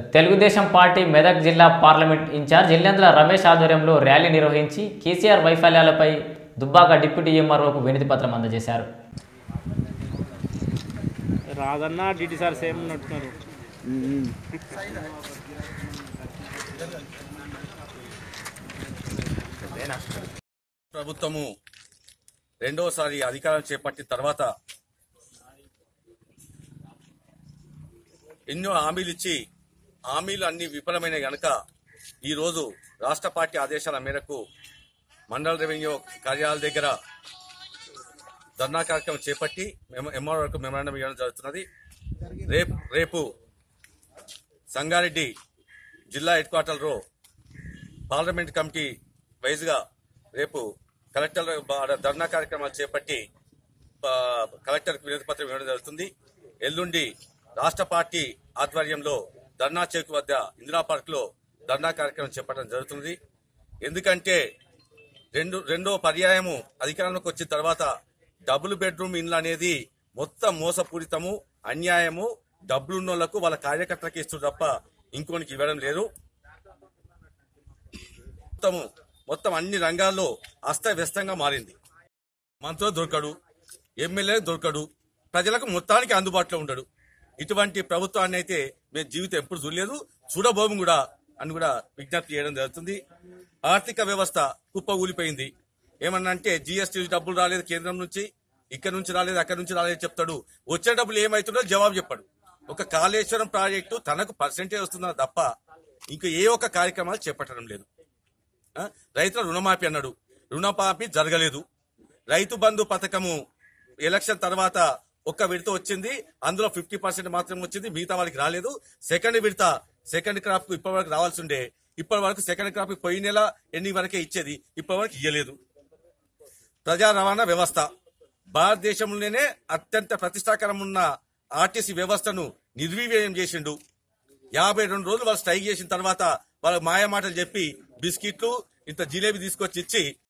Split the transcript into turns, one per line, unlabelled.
Telugu Desam party Medak జిల్లా parliament incharge Illendula Ramesh ఆధ్వర్యంలో rally నిర్వహించి కేసీఆర్ వైఫల్యాలపై దుబ్బాక డిప్యూటీ ఎంఆర్ఓకు వినతి పత్రం అందజేశారు
రాదన్నా డిటి సార్ సేమ్ ఉన్నట్టున్నారు
ప్రభుత్వము రెండవసారి అధికారం చేపట్టిన తర్వాత ఎన్నో హామీలు ఇచ్చి హామీలు అన్ని విఫలమైన గనక ఈరోజు రాష్ట్ర పార్టీ ఆదేశాల మేరకు మండల రెవెన్యూ కార్యాలయాల దగ్గర ధర్నా కార్యక్రమం చేపట్టి ఎంఆర్ వరకు మెమరాండం ఇవ్వడం జరుగుతున్నది రేపు రేపు సంగారెడ్డి జిల్లా హెడ్ క్వార్టర్లో పార్లమెంట్ కమిటీ వైజ్గా రేపు కలెక్టర్ ఆడ ధర్నా కార్యక్రమాలు చేపట్టి ఆ, కలెక్టర్కి వినతి పత్రం ఇవ్వడం జరుగుతుంది ఎల్లుండి రాష్ట్ర పార్టీ ఆధ్వర్యంలో ధర్నా చౌక్ వద్ద ఇందిరా పార్క్ లో ధర్నా కార్యక్రమం చేపట్టడం జరుగుతుంది ఎందుకంటే రెండు రెండో పర్యాయము అధికారంలోకి వచ్చిన తర్వాత డబుల్ బెడ్రూమ్ ఇండ్లు అనేది మొత్తం మోసపూరితము అన్యాయము డబ్బులున్నోళ్లకు వాళ్ళ కార్యకర్తలకు ఇస్తారు తప్ప ఇంకోనికి ఇవ్వడం లేదు మొత్తము మొత్తం అన్ని రంగాల్లో అస్తవ్యస్తంగా మారింది మంత్రులు దొరకడు ఎమ్మెల్యే దొరకడు ప్రజలకు మొత్తానికి అందుబాటులో ఉండడు ఇటువంటి ప్రభుత్వాన్ని అయితే మేము జీవితం ఎప్పుడు చూడలేదు చూడబోము కూడా అని కూడా విజ్ఞప్తి చేయడం జరుగుతుంది ఆర్థిక వ్యవస్థ కుప్ప ఊలిపోయింది ఏమన్నా అంటే జీఎస్టీ డబ్బులు రాలేదు కేంద్రం నుంచి ఇక్కడ నుంచి రాలేదు అక్కడ నుంచి రాలేదు చెప్తాడు వచ్చే డబ్బులు ఏమవుతుందో జవాబు చెప్పాడు ఒక కాళేశ్వరం ప్రాజెక్టు తనకు పర్సెంటేజ్ వస్తుందా తప్ప ఇంకా ఏ ఒక్క కార్యక్రమాలు చేపట్టడం లేదు ఆ? రైతుల రుణమాఫీ అన్నాడు రుణమాఫీ జరగలేదు రైతు బంధు పథకము ఎలక్షన్ తర్వాత ఒక్క విడత వచ్చింది అందులో ఫిఫ్టీ పర్సెంట్ మాత్రం వచ్చింది మిగతా వాళ్ళకి రాలేదు సెకండ్ విడత సెకండ్ క్రాప్ కు ఇప్పటి వరకు రావాల్సి ఉండే ఇప్పటి వరకు సెకండ్ క్రాప్ పోయిన నెల ఎన్ని వరకే ఇచ్చేది ఇప్పటి వరకు ఇయ్యలేదు ప్రజా రవాణా వ్యవస్థ భారతదేశంలోనే అత్యంత ప్రతిష్టాకరం ఉన్న ఆర్టీసీ వ్యవస్థను నిర్వీర్యం చేసిండు యాభై రెండు రోజులు వాళ్ళు స్ట్రైక్ చేసిన తర్వాత వాళ్ళ మాయ మాటలు చెప్పి బిస్కెట్లు ఇంత జిలేబీ తీసుకొచ్చి ఇచ్చి